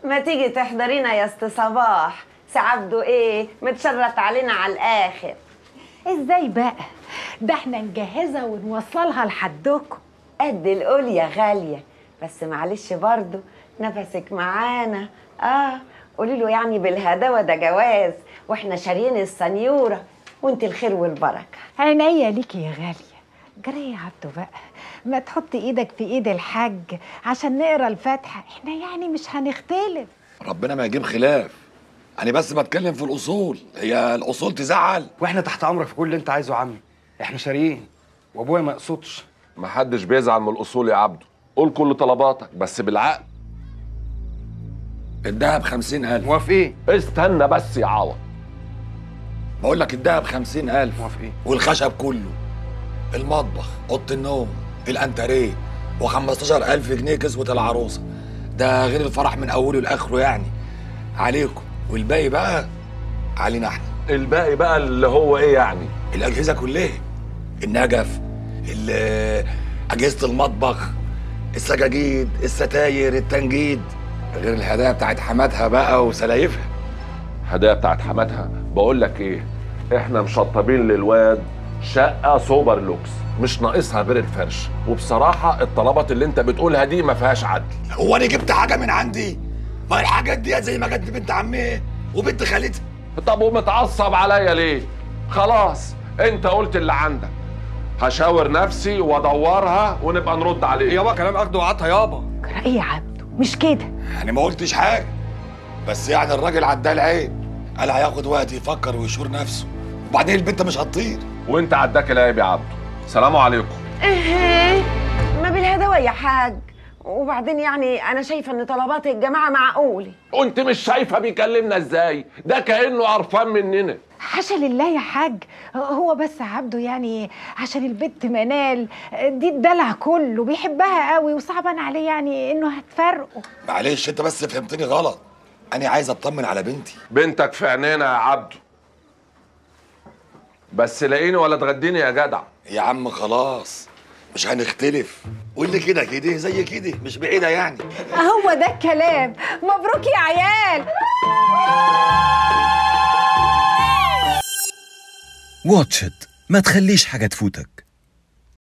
ما تيجي تحضرينا يا است صباح سعبده ايه متشرط علينا على الاخر ازاي بقى ده احنا نجهزها ونوصلها لحدكم قد القول يا غاليه بس معلش برضو نفسك معانا اه قولي له يعني بالهداوه ده جواز واحنا شاريين السنيوره وانت الخير والبركه عينيا ليكي يا غاليه جري يا عبدو بقى ما تحط ايدك في ايد الحاج عشان نقرا الفاتحه احنا يعني مش هنختلف ربنا ما يجيب خلاف انا بس بتكلم في الاصول هي الاصول تزعل واحنا تحت امرك في كل اللي انت عايزه يا عمي احنا شاريين وابويا ما يقصدش محدش بيزعل من الاصول يا عبده قول كل طلباتك بس بالعقل الدهب خمسين ألف موافقين استنى بس يا عوض بقول لك الدهب خمسين ألف موافقين والخشب كله المطبخ أوضة النوم الأنتريه و15 ألف جنيه كسوة العروسة ده غير الفرح من أوله لآخره يعني عليكم والباقي بقى علينا احنا الباقي بقى اللي هو ايه يعني الأجهزة كلها النجف ال- أجهزة المطبخ السجاجيد الستاير التنجيد غير الهدايا بتاعت حماتها بقى وسلايفها هدايا بتاعت حماتها بقول لك ايه احنا مشطبين للواد شقه سوبر لوكس مش ناقصها غير الفرش وبصراحه الطلبات اللي انت بتقولها دي ما فيهاش عدل هو انا جبت حاجه من عندي ما الحاجات دي زي ما جت بنت عمي وبنت خالتها طب ومتعصب عليا ليه خلاص انت قلت اللي عندك هشاور نفسي وادورها ونبقى نرد عليه يابا كلام اخده وعطها يابا جرى ايه يا عبدو مش كده يعني ما قلتش حاجه بس يعني الراجل عداه العيب قال هياخد وقت يفكر ويشور نفسه وبعدين البنت مش هتطير وانت عداك العيب يا عبده سلام عليكم ايه ما بالهداوه يا حاج وبعدين يعني انا شايفه ان طلبات الجماعه معقوله وانت مش شايفه بيكلمنا ازاي ده كانه قرفان مننا حاشا لله يا حاج هو بس عبده يعني عشان البت منال دي الدلع كله بيحبها قوي وصعبان عليه يعني انه هتفرقه معلش انت بس فهمتني غلط انا عايز اطمن على بنتي بنتك في عينينا يا عبده بس لاقيني ولا تغديني يا جدع يا عم خلاص مش هنختلف واللي كده كده زي كده مش بعيده يعني هو ده الكلام مبروك يا عيال واتشت ما تخليش حاجة تفوتك